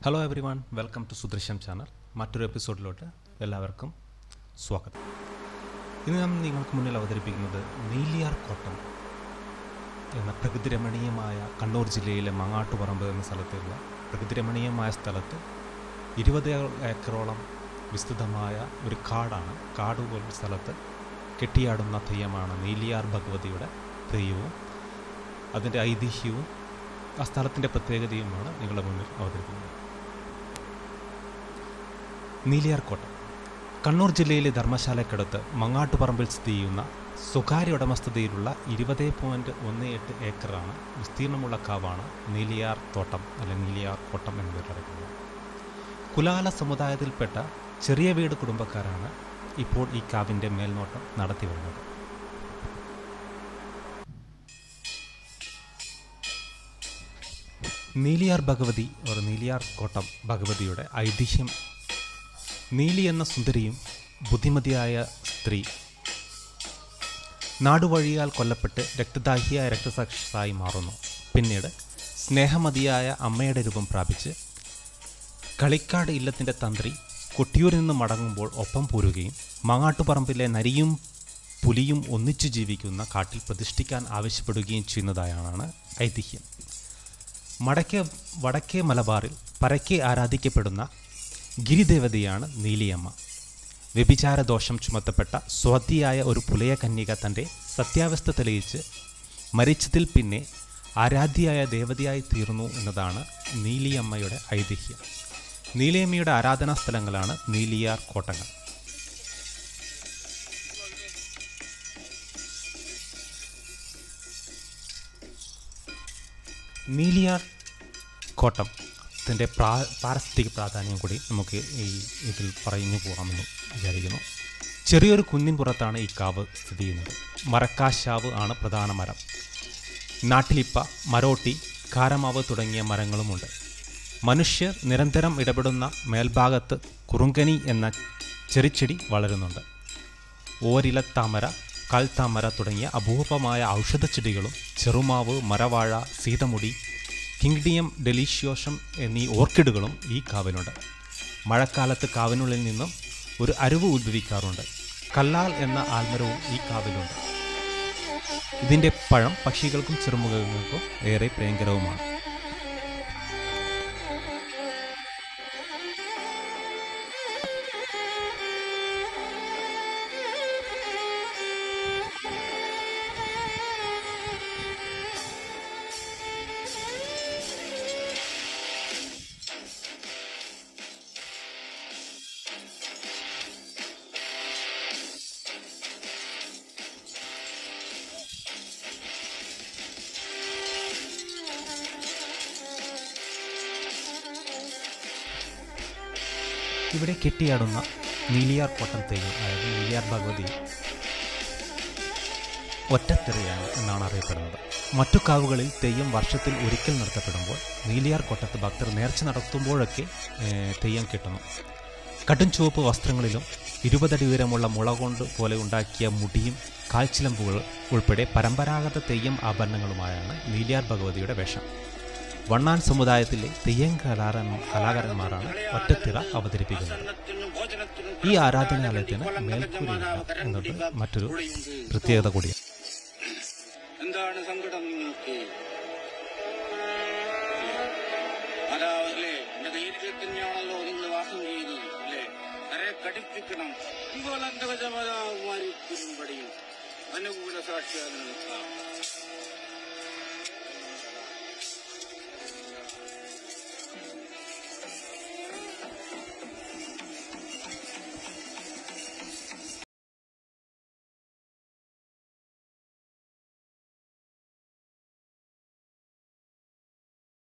hello everyone welcome to Sudrishyam channel മറ്റൊരു എപ്പിസോഡിലോട്ട് എല്ലാവർക്കും സ്വാഗതം ഇന്ന് ഞാൻ നിങ്ങൾക്ക് മുന്നിൽ അവതരിപ്പിക്കുന്നത് നീലിയാർ കോട്ടം എന്ന പ്രകൃതിരമണീയമായ കണ്ണൂർ ജില്ലയിലെ മങ്ങാട്ടുപറമ്പ് എന്ന സ്ഥലത്തുള്ള പ്രകൃതിരമണീയമായ സ്ഥലത്ത് ഇരുപത് ഏക്കറോളം വിസ്തൃതമായ ഒരു കാടാണ് കാട് പോലുള്ള സ്ഥലത്ത് കെട്ടിയാടുന്ന തെയ്യമാണ് നീലിയാർ ഭഗവതിയുടെ തെയ്യവും അതിൻ്റെ ഐതിഹ്യവും ആ സ്ഥലത്തിൻ്റെ പ്രത്യേകതയുമാണ് നിങ്ങളുടെ മുന്നിൽ അവതരിപ്പിക്കുന്നത് നീലിയാർക്കോട്ട കണ്ണൂർ ജില്ലയിലെ ധർമ്മശാലയ്ക്കടുത്ത് മങ്ങാട്ടുപറമ്പിൽ സ്ഥിതി ചെയ്യുന്ന സ്വകാര്യ ഉടമസ്ഥതയിലുള്ള ഇരുപത് പോയിൻറ്റ് ഒന്ന് എട്ട് ഏക്കറാണ് വിസ്തീർണമുള്ള കാവാണ് നീലിയാർ തോട്ടം അല്ലെങ്കിൽ നീലിയാർ കോട്ടം എന്ന് പേരറിയുന്നത് കുലാല സമുദായത്തിൽപ്പെട്ട ചെറിയ വീട് കുടുംബക്കാരാണ് ഇപ്പോൾ ഈ കാവിൻ്റെ മേൽനോട്ടം നടത്തി വരുന്നത് നീലിയാർ ഭഗവതി ഒരു നീലിയാർ കോട്ടം ഭഗവതിയുടെ ഐതിഹ്യം നീലി എന്ന സുന്ദരിയും ബുദ്ധിമതിയായ സ്ത്രീ നാടുവഴിയാൽ കൊല്ലപ്പെട്ട് രക്തദാഹിയായ രക്തസാക്ഷിയായി മാറുന്നു പിന്നീട് സ്നേഹമതിയായ അമ്മയുടെ രൂപം പ്രാപിച്ച് കളിക്കാട് ഇല്ലത്തിൻ്റെ തന്ത്രി കൊട്ടിയൂരിൽ നിന്ന് മടങ്ങുമ്പോൾ ഒപ്പം പോരുകയും മങ്ങാട്ടുപറമ്പിലെ നരിയും പുലിയും ഒന്നിച്ചു ജീവിക്കുന്ന കാട്ടിൽ പ്രതിഷ്ഠിക്കാൻ ആവശ്യപ്പെടുകയും ചെയ്യുന്നതായാണ് ഐതിഹ്യം മടക്കേ വടക്കേ മലബാറിൽ പരക്കെ ആരാധിക്കപ്പെടുന്ന ഗിരിദേവതയാണ് നീലിയമ്മ വ്യഭിചാര ദോഷം ചുമത്തപ്പെട്ട സ്വാതിയായ ഒരു പുലയ കന്യക തൻ്റെ സത്യാവസ്ഥ തെളിയിച്ച് മരിച്ചതിൽ പിന്നെ ആരാധ്യയായ ദേവതയായി തീർന്നു എന്നതാണ് നീലിയമ്മയുടെ ഐതിഹ്യം നീലിയമ്മയുടെ ആരാധനാ സ്ഥലങ്ങളാണ് നീലിയാർ കോട്ടങ്ങൾ നീലിയാർ കോട്ടം ത്തിൻ്റെ പ്രാ പാരിസ്ഥിതിക പ്രാധാന്യം കൂടി നമുക്ക് ഈ ഇതിൽ പറഞ്ഞു പോകാമെന്ന് വിചാരിക്കുന്നു ചെറിയൊരു കുന്നിൻ പുറത്താണ് ഈ കാവ് സ്ഥിതി ചെയ്യുന്നത് മരക്കാശാവ് ആണ് പ്രധാന മരം നാട്ടിലിപ്പ മരോട്ടി കാരമാവ് തുടങ്ങിയ മരങ്ങളുമുണ്ട് മനുഷ്യർ നിരന്തരം ഇടപെടുന്ന മേൽഭാഗത്ത് കുറുങ്കനി എന്ന ചെറിച്ചെടി വളരുന്നുണ്ട് ഓരിലത്താമര കൽത്താമര തുടങ്ങിയ അപൂർവമായ ഔഷധച്ചെടികളും ചെറുമാവ് മരവാഴ സീതമുടി കിങ്ഡിയം ഡെലീഷ്യോഷം എന്നീ ഓർക്കിഡുകളും ഈ കാവിലുണ്ട് മഴക്കാലത്ത് കാവിനുള്ളിൽ നിന്നും ഒരു അരുവ് ഉദ്ഭവിക്കാറുണ്ട് കല്ലാൽ എന്ന ആൽമരവും ഈ കാവിലുണ്ട് ഇതിൻ്റെ പഴം പക്ഷികൾക്കും ചെറുമുഖങ്ങൾക്കും ഏറെ പ്രിയങ്കരവുമാണ് ഇവിടെ കെട്ടിയാടുന്ന നീലിയാർ കോട്ടം തെയ്യം അതായത് നീലിയാർ ഭഗവതി ഒറ്റത്തിറയാണ് എന്നാണ് അറിയപ്പെടുന്നത് മറ്റു കാവുകളിൽ തെയ്യം വർഷത്തിൽ ഒരിക്കൽ നടത്തപ്പെടുമ്പോൾ നീലിയാർ കോട്ടത്ത് ഭക്തർ നേർച്ച നടത്തുമ്പോഴൊക്കെ ഏഹ്, തെയ്യം കിട്ടുന്നു കടും ചുവപ്പ് വസ്ത്രങ്ങളിലും ഇരുപതടി ഉയരമുള്ള മുള കൊണ്ട് പോലെ ഉണ്ടാക്കിയ മുടിയും കാൽച്ചിലമ്പുകൾ ഉൾപ്പെടെ പരമ്പരാഗത തെയ്യം ആഭരണങ്ങളുമായാണ് നീലിയാർ ഭഗവതിയുടെ വേഷം വണ്ണാൻ സമുദായത്തിലെ തെയ്യം കലാകാരൻ കലാകാരന്മാരാണ് ഒറ്റത്തിറ അവതരിപ്പിക്കുന്നത് ഈ ആരാധനാലയത്തിന് മേൽക്കൂരയില്ല എന്നത് മറ്റൊരു പ്രത്യേകത കൂടിയാണ് എന്താണ് സങ്കടം നിങ്ങൾക്ക് അതാവല്ലേ എന്റെ ധൈര്യത്തിൽ തന്നെയാണല്ലോ നിങ്ങൾ വാസം ചെയ്തത് അല്ലേ കരെ കടിപ്പിക്കണം ഇപ്പോൾ അന്തകജമാരിക്കുമ്പടിയും അനുകൂല സാക്ഷിയാകുന്ന നിൽക്കാം